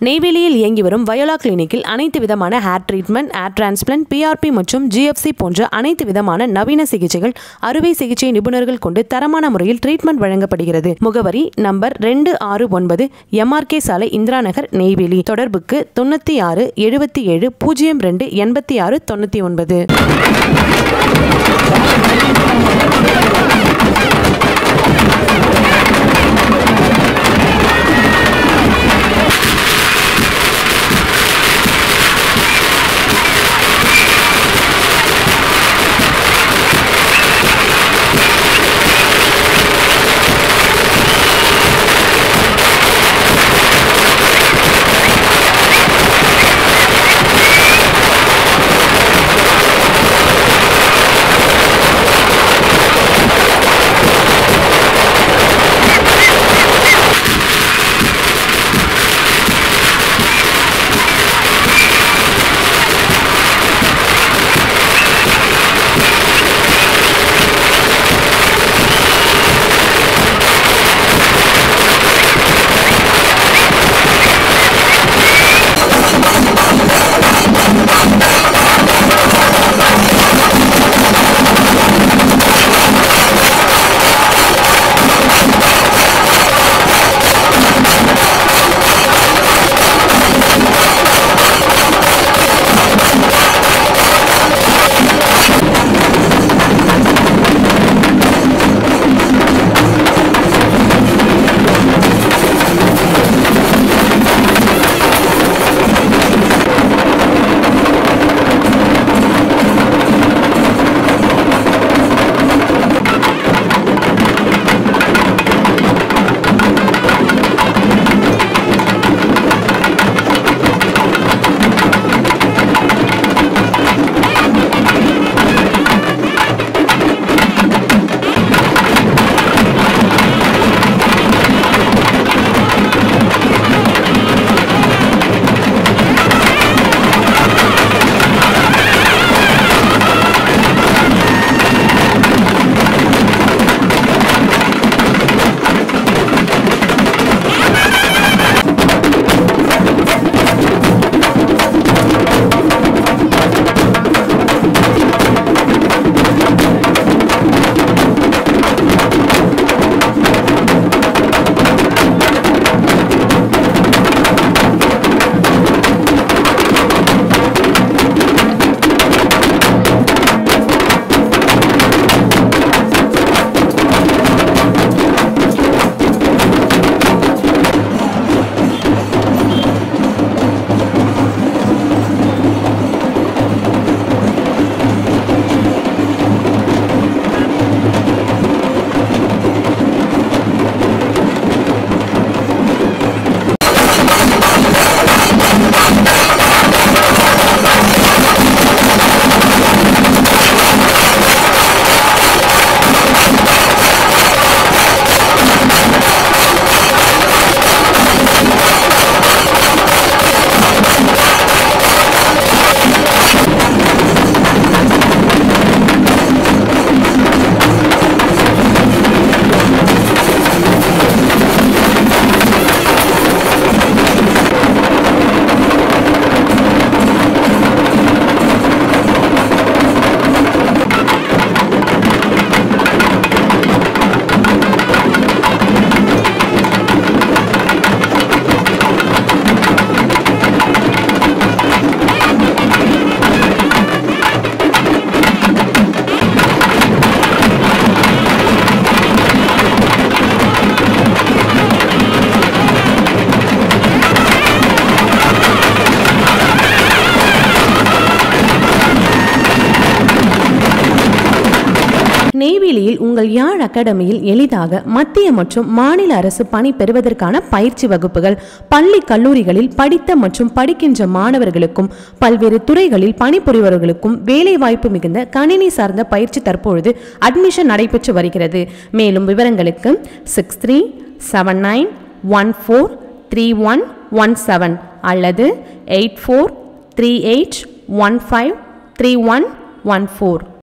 நெய்வேலியில் இயங்கி வரும் வயோலா கிளினிக்கில் அனைத்து விதமான hair treatment hair transplant PRP மற்றும் ஜிஎஃப்சி போன்ற அனைத்து விதமான நவீன சிகிச்சைகள் அறுவை சிகிச்சை நிபுணர்கள் கொண்டு தரமான முறையில் ட்ரீட்மெண்ட் வழங்கப்படுகிறது முகவரி நம்பர் ரெண்டு ஆறு ஒன்பது எம்ஆர்கே சாலை இந்திரா நகர் நெய்வேலி தொடர்புக்கு தொண்ணூற்றி ஆறு எழுபத்தி ஏழு பூஜ்ஜியம் ரெண்டு எண்பத்தி ஆறு தொண்ணூற்றி ஒன்பது நெய்வேலியில் உங்கள் யாழ் அகாடமியில் எளிதாக மத்திய மற்றும் மாநில அரசு பணி பெறுவதற்கான பயிற்சி வகுப்புகள் பள்ளி கல்லூரிகளில் படித்த மற்றும் படிக்கின்ற மாணவர்களுக்கும் பல்வேறு துறைகளில் பணிபுரிபவர்களுக்கும் வேலைவாய்ப்பு மிகுந்த கணினி சார்ந்த பயிற்சி தற்பொழுது அட்மிஷன் நடைபெற்று வருகிறது மேலும் விவரங்களுக்கு six three seven nine one four three one one seven அல்லது eight four three eight one five three one one four